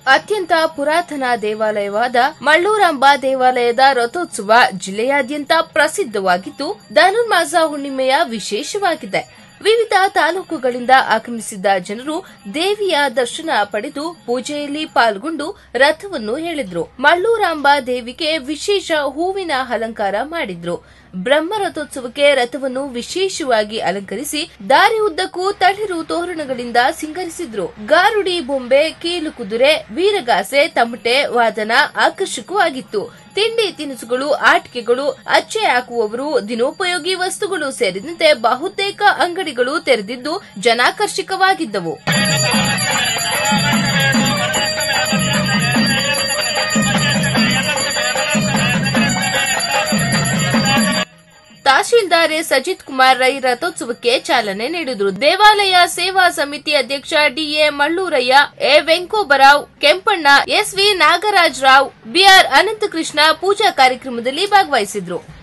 ಅತ್ಯಂತ ಪುರಾತನ ದೇವಾಲಯವಾದ ಮಳ್ಳೂರಾಂಬ ದೇವಾಲಯದ ರಥೋತ್ಸವ ಜಿಲ್ಲೆಯಾದ್ಯಂತ ಪ್ರಸಿದ್ಧವಾಗಿದ್ದು ಧನುರ್ಮಾಸ ಹುಣ್ಣಿಮೆಯ ವಿಶೇಷವಾಗಿದೆ ವಿವಿಧ ತಾಲೂಕುಗಳಿಂದ ಆಗಮಿಸಿದ್ದ ಜನರು ದೇವಿಯ ದರ್ಶನ ಪಡೆದು ಪೂಜೆಯಲ್ಲಿ ಪಾಲ್ಗೊಂಡು ರಥವನ್ನು ಹೇಳಿದ್ರು ಮಳ್ಳೂರಾಂಬ ದೇವಿಗೆ ವಿಶೇಷ ಹೂವಿನ ಅಲಂಕಾರ ಮಾಡಿದ್ರು ಬ್ರಹ್ಮ ರಥೋತ್ಸವಕ್ಕೆ ರಥವನ್ನು ವಿಶೇಷವಾಗಿ ಅಲಂಕರಿಸಿ ದಾರಿ ಉದ್ದಕ್ಕೂ ತಳಿರು ತೋರಣಗಳಿಂದ ಸಿಂಗರಿಸಿದ್ರು ಗಾರುಡಿ ಬೊಂಬೆ ಕೀಲು ಕುದುರೆ ವೀರಗಾಸೆ ತಮಟೆ ವಾದನ ಆಕರ್ಷಕವಾಗಿತ್ತು ತಿಂಡಿ ತಿನಿಸುಗಳು ಆಟಿಕೆಗಳು ಅಚ್ಚೆ ಹಾಕುವವರು ದಿನೋಪಯೋಗಿ ವಸ್ತುಗಳು ಸೇರಿದಂತೆ ಬಹುತೇಕ ಅಂಗಡಿಗಳು ತೆರೆದಿದ್ದು ಜನಾಕರ್ಷಕವಾಗಿದ್ದವು ತಹಶೀಲ್ದಾರ್ ಎಸ್ ಅಜಿತ್ ಕುಮಾರ್ ರೈ ರಥೋತ್ಸವಕ್ಕೆ ಚಾಲನೆ ನೀಡಿದರು ದೇವಾಲಯ ಸೇವಾ ಸಮಿತಿ ಅಧ್ಯಕ್ಷ DA Mallurayya A Venkobarao Kempanna SV Nagaraj Rao BR Ananthakrishna ಪೂಜಾ ಕಾರ್ಯಕ್ರಮದಲ್ಲಿ ಭಾಗವಹಿಸಿದ್ರು